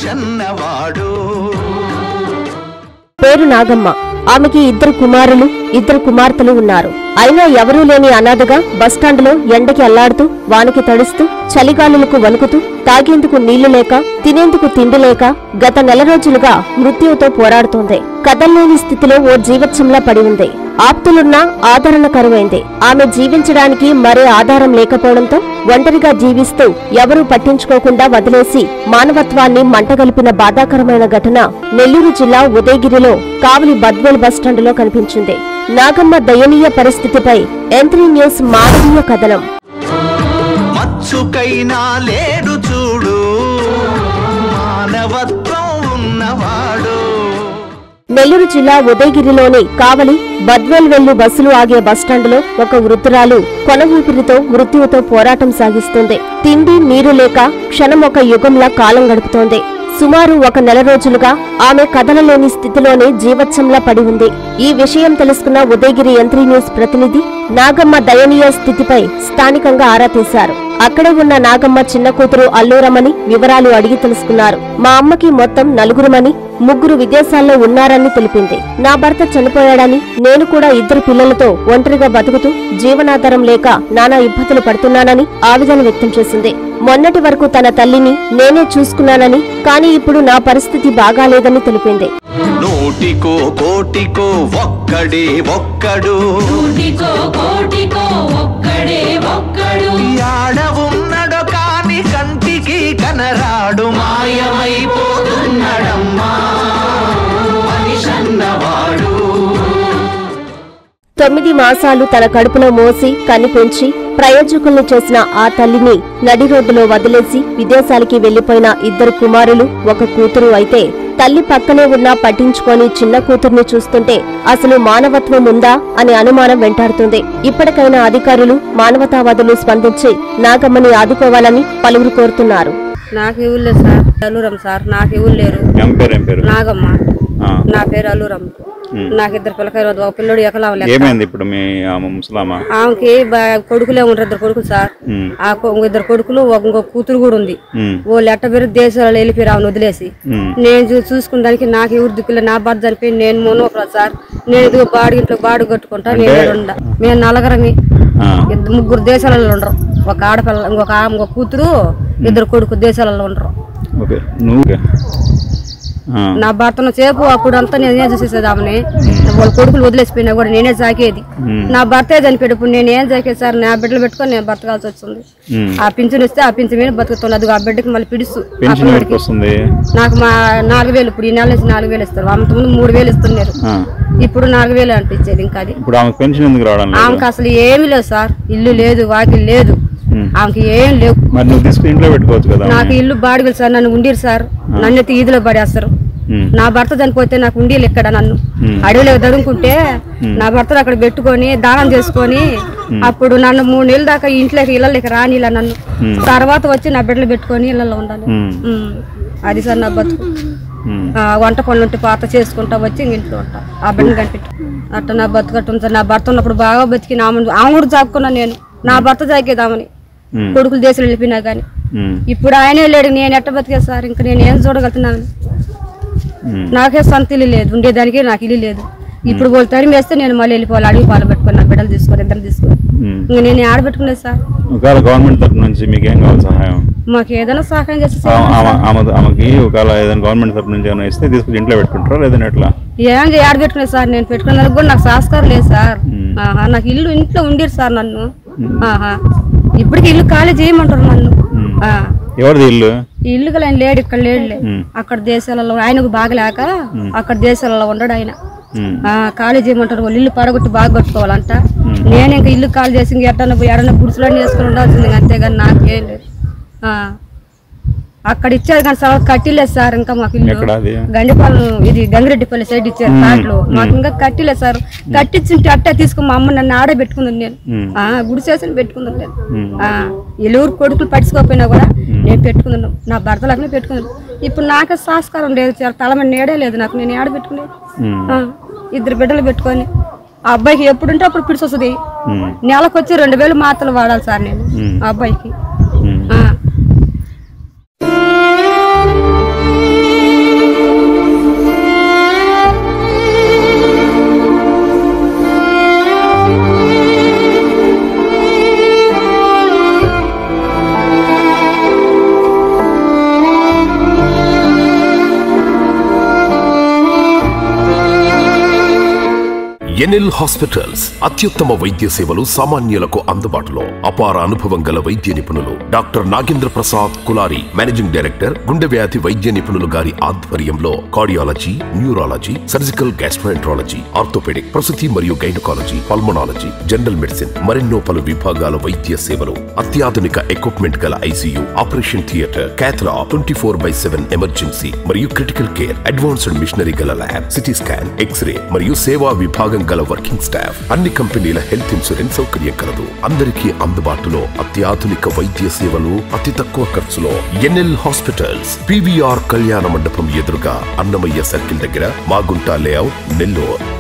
మనిషన్నవాడు పేరు నాగమ్మ ఆమెకి ఇద్దరు కుమారులు ఇద్దరు కుమార్తెలు ఉన్నారు అయినా ఎవరూ లేని అనాథగా బస్టాండులో ఎండకి అల్లాడుతూ వానకి తడుస్తూ చలిగాలులకు వణుకుతూ తాగేందుకు నీళ్లు లేక తినేందుకు తిండి లేక గత నెల రోజులుగా మృత్యువుతో పోరాడుతోంది కదల్లేని స్థితిలో ఓ జీవత్సంలా పడి ఉంది ఆప్తులున్నా ఆదరణ కరువైంది ఆమె జీవించడానికి మరే ఆధారం లేకపోవడంతో ఒంటరిగా జీవిస్తూ ఎవరూ పట్టించుకోకుండా వదిలేసి మానవత్వాన్ని మంటగలిపిన బాధాకరమైన ఘటన నెల్లూరు జిల్లా ఉదయగిరిలో కావలి బద్వేల్ బస్టాండులో కనిపించింది నాగమ్మ దయనీయ పరిస్థితిపై ఎంత్రీ న్యూస్ మానవీయ కథనం మచ్చుకైనా లేడు చూడు మానవత్వం ఉన్నవాడు నెల్లూరు జిల్లా ఉదయగిరిలోని కావలి బద్వేల్ వెళ్లు బస్సులు ఆగే బస్టాండులో ఒక వృద్ధురాలు కొన ఊపిరితో మృత్యువుతో పోరాటం సాగిస్తుంది తిండి నీరు లేక క్షణం ఒక యుగంలా కాలం గడుపుతోంది సుమారు ఒక నెల రోజులుగా ఆమె కదలలేని స్థితిలోనే జీవత్సంలా పడి ఉంది ఈ విషయం తెలుసుకున్న ఉదయగిరి యంత్రి న్యూస్ ప్రతినిధి నాగమ్మ దయనీయ స్థితిపై స్థానికంగా ఆరా తీశారు అక్కడే ఉన్న నాగమ్మ చిన్న కూతురు అల్లూరమని వివరాలు అడిగి తెలుసుకున్నారు మా అమ్మకి మొత్తం నలుగురుమని ముగ్గురు విదేశాల్లో ఉన్నారని తెలిపింది నా భర్త చనిపోయాడని నేను కూడా ఇద్దరు పిల్లలతో ఒంటరిగా బతుకుతూ జీవనాధారం లేక నానా ఇబ్బందులు పడుతున్నానని ఆవేదన వ్యక్తం చేసింది మొన్నటి వరకు తన తల్లిని నేనే చూసుకున్నానని కానీ ఇప్పుడు నా పరిస్థితి బాగాలేదని తెలిపింది నూటికో కోటికో ఒక్కడే ఒక్కడు కోటికో కోటికో ఒక్కడే ఒక్కడు యాడ ఉన్నడో కాని కంటికి కనరాడు మాయమైపోతున్నాడమ్మా మనిషన్నవాడు తొమ్మిది మాసాలు తన కడుపులో మోసి కనిపెంచి ప్రయోజకుల్ని చేసిన ఆ తల్లిని నడి రోడ్డులో వదిలేసి విదేశాలకి వెళ్లిపోయిన ఇద్దరు కుమారులు ఒక కూతురు అయితే తల్లి పక్కనే ఉన్నా పట్టించుకొని చిన్న కూతుర్ని చూస్తుంటే అసలు మానవత్వం ఉందా అనే అనుమానం వెంటాడుతుంది ఇప్పటికైనా అధికారులు మానవతావాదులు స్పందించి నాగమ్మని ఆదుకోవాలని పలువురు కోరుతున్నారు నాకు ఎవరు లేదు సార్ అల్లురం సార్ నాకు ఎవరు లేరు ఏం పేరు ఏం పేరు నాగమ్మ ఆ. నా పేరు అల్లురం నాకు ఇద్దరు పిల్లకాయలు ఒక పిల్లడు ఎకలాం లెక్క ఏమైంది ఇప్పుడు మీ ఆమె ముసలామా ఆమెకి బా- కొడుకులే ఉంటారు ఇద్దరు కొడుకులు సార్ ఉమ్, ఆ కొ- ఇంకో ఇద్దరు కొడుకులు ఒక ఇంకో కూతురు కూడా ఉంది ఉమ్, ఓ లెట్ట పేరు దేశాలలో వెళ్ళిపోయారు ఆమెను వదిలేసి ఉమ్, నేను చూ- చూసుకున్న దానికి నాకు ఎవరు దిక్కులే నా భర్త చనిపోయి నేను మోనోకరా సార్ నేను ఇదిగో బాడి ఇంట్లో బాడు కట్టుకుంటా నేను ఈడ ఉండా మేము నలగరని ఆ, ఇద్దరు ముగ్గురు దేశాలలో ఉండరు ఒక ఆడపిల్ల ఇంకొక ఆమె ఇంకో కూతురు ఇద్దరు కొడుకు దేశాలలో ఉండరు ఓకే నువ్వు ఆ, నా భర్తను సేపు అప్పుడు అంతా నేనే చూసేసేది ఆమెని వాళ్ళ కొడుకులు వదిలేసిపోయినా కూడా నేనే సాకేది ఉమ్, నా భర్తే చనిపోయేటప్పుడు నేను ఏం సాకేది సార్ నా బిడ్డలు పెట్టుకొని నేను బతకాల్సి వచ్చింది ఉమ్. ఆ పింఛన్ ఇస్తే ఆ పింఛన్ మీద బతుకుతుంది అది ఆ బిడ్డకి మళ్ళీ పిడుసు ఆ పెన్షన్ పిల్లడికి. ఎవరికి వస్తుంది నాకు మా నాలుగు వేలు ఇప్పుడు ఈ నెల నుంచి నాలుగు వేలు ఇస్తారు అంతకుముందు మూడు వేలు ఇస్తున్నారు ఆ, ఇప్పుడు నాలుగు వేలు అనిపించేది ఇంకా అది ఇప్పుడు ఆమెకు పెన్షన్ ఎందుకు రావడం లేదు ఆమెకు అసలు ఏమీ లేదు సార్ ఇల్లు లేదు వాకిల్ లేదు ఉమ్. ఆమెకి ఏం లేవు మరి నువ్వు తీసుకుని ఇంట్లో పెట్టుకోవచ్చు కదా నాకు ఇల్లు బాడిగలు సార్ నన్ను ఉండిరు సార్ నన్నైతే ఈదులో పడేస్తారు ఉమ్, నా భర్త చనిపోతే నాకు ఉండీలు ఇక్కడ నన్ను అడవిలో దొరుకుంటే నా భర్తను అక్కడ పెట్టుకొని దానం చేసుకొని అప్పుడు నన్ను మూడు నెలల దాకా ఇంట్లోకి ఇళ్ళకి రానిలా నన్ను తర్వాత వచ్చి నా బిడ్డలు పెట్టుకొని ఇళ్ళలో ఉండాలి ఉమ్, ఉమ్. అది సార్ నా బతుకు ఉమ్, ఆ, వంట పనులు ఉంటే పాత చేసుకుంటా వచ్చి ఇంక ఇంట్లో ఉంటా ఆ బిడ్డను కనిపెట్టు అట్ట నా బతుకు అట్ట ఉంది సార్ నా భర్త ఉన్నప్పుడు బాగా బతికి నా ఆమె ఆమె కూడా చాపుకున్నా నేను నా భర్త చాకేదామని ఉమ్, కొడుకులు దేశాలు వెళ్ళిపోయినా కానీ ఉమ్, ఇప్పుడు ఆయనే లేడు నేను ఎట్ట బతికే సార్ ఇంకా నేను ఏం చూడగలుగుతున్నాను ఉమ్. నాకే సొంత ఇల్లు లేదు ఉండేదానికి నాకు ఇల్లు లేదు ఇప్పుడు వాళ్ళు తరిమి వేస్తే నేను మళ్ళీ వెళ్ళిపోవాలి అడిగి పాలు పెట్టుకొని నా బిడ్డలు తీసుకొని ఇద్దరు తీసుకొని ఉమ్. ఇంక నేను ఆడబెట్టుకునేది సార్ ఒకవేళ గవర్నమెంట్ తరపు నుంచి మీకు ఏం కావాలి సహాయం మాకు ఏదైనా సహాయం చేస్తే ఆ- ఆమె ఆమె- ఆమెకి ఒకవేళ ఏదైనా గవర్నమెంట్ తరపు నుంచి ఏమైనా ఇస్తే తీసుకుని ఇంట్లో పెట్టుకుంటారా లేదంటే ఎట్లా ఏం చేయ ఆడబెట్టుకునేది సార్ నేను పెట్టుకున్నందుకు కూడా నాకు సంస్కారం లేదు సార్ మ్మ్. ఆహా నాకు ఇల్లు ఇంట్లో ఉండిరు సార్ నన్ను ఆహా ఇప్పటికి ఇల్లు ఖాళీ చేయమంటారు నన్ను మ్మ్. ఆ. ఎవరిది ఇల్లు ఈ ఇల్లు గల ఆయన లేడు ఇక్కడ లేడులే మ్మ్. అక్కడ దేశాలలో ఆయనకు బాగలేక అక్కడ దేశాలలో ఉండడు ఆయన ఉమ్, ఆ, ఖాళీ చేయమంటారు వాళ్ళు ఇల్లు పడగొట్టి బాగా కట్టుకోవాలంట నేను ఇంకా ఇల్లు ఖాళీ చేసి ఇంక ఎట్టన్నా పోయి ఎడన్నా గుడిసెలన్నీ వేసుకుని ఉండాల్సింది ఇంక అంతేగాని నాకేం లేదు ఆ. అక్కడ ఇచ్చారు కానీ సార్ కట్టిలేదు సార్ ఇంకా మాకు ఇల్లు ఎక్కడ అది గండిపాలెం ఇది గంగిరెడ్డిపల్లి సైడ్ ఇచ్చారు కాట్లు మాకు ఇంకా కట్టిలేదు సార్ కట్టించుంటే అట్టే తీసుకుని మా అమ్మ నన్ను ఆడే పెట్టుకుంది నేను ఉమ్, ఆ, గుడిసేసి పెట్టుకుంది నేను ఉమ్, ఆ, ఎలుగురు కొడుకులు పట్టించుకోకపోయినా కూడా నేను పెట్టుకున్నాను నా భర్తలకనే పెట్టుకున్నాను ఇప్పుడు నాకే సంస్కారం లేదు సార్ తల మీద నేడే లేదు నాకు నేను ఏడ పెట్టుకునేది ఉమ్, ఆ, ఇద్దరు బిడ్డలు పెట్టుకొని ఆ అబ్బాయికి ఎప్పుడుంటే అప్పుడు పిడిచి వస్తుంది ఉమ్, నెలకు వచ్చి రెండు వేలు మాత్రలు వాడాలి సార్ నేను ఆ అబ్బాయికి ఉమ్. ఆ. ఎన్ఎల్ హాస్పిటల్స్ అత్యుత్తమ వైద్య సేవలు సామాన్యులకు అందుబాటులో అపార అనుభవం గల వైద్య నిపుణులు doctor Nagendra Prasad Kulari managing director గుండె వ్యాధి వైద్య నిపుణులు గారి ఆధ్వర్యంలో cardiology neurology surgical gastroenterology orthopaedic ప్రసూతి మరియు గైనకాలజీ పల్మనాలజీ జనరల్ మెడిసిన్ మరెన్నో పలు విభాగాల వైద్య సేవలు అత్యాధునిక ఎక్విప్మెంట్ గల ICU operation theatre cath lab twenty four by seven emergency మరియు క్రిటికల్ కేర్ అడ్వాన్స్డ్ మిషనరీ గల ల్యాబ్ సిటీ స్కాన్ ఎక్స్రే మరియు సేవా విభాగం గల వర్కింగ్ స్టాఫ్ అన్ని కంపెనీల హెల్త్ ఇన్సూరెన్స్ సౌకర్యం కలదు అందరికీ అందుబాటులో అత్యాధునిక వైద్య సేవలు అతి తక్కువ ఖర్చులో ఎన్ఎల్ హాస్పిటల్స్ పివిఆర్ కళ్యాణ మండపం ఎదురుగా అన్నమయ్య సర్కిల్ దగ్గర మాగుంట లేఅవుట్ నెల్లూరు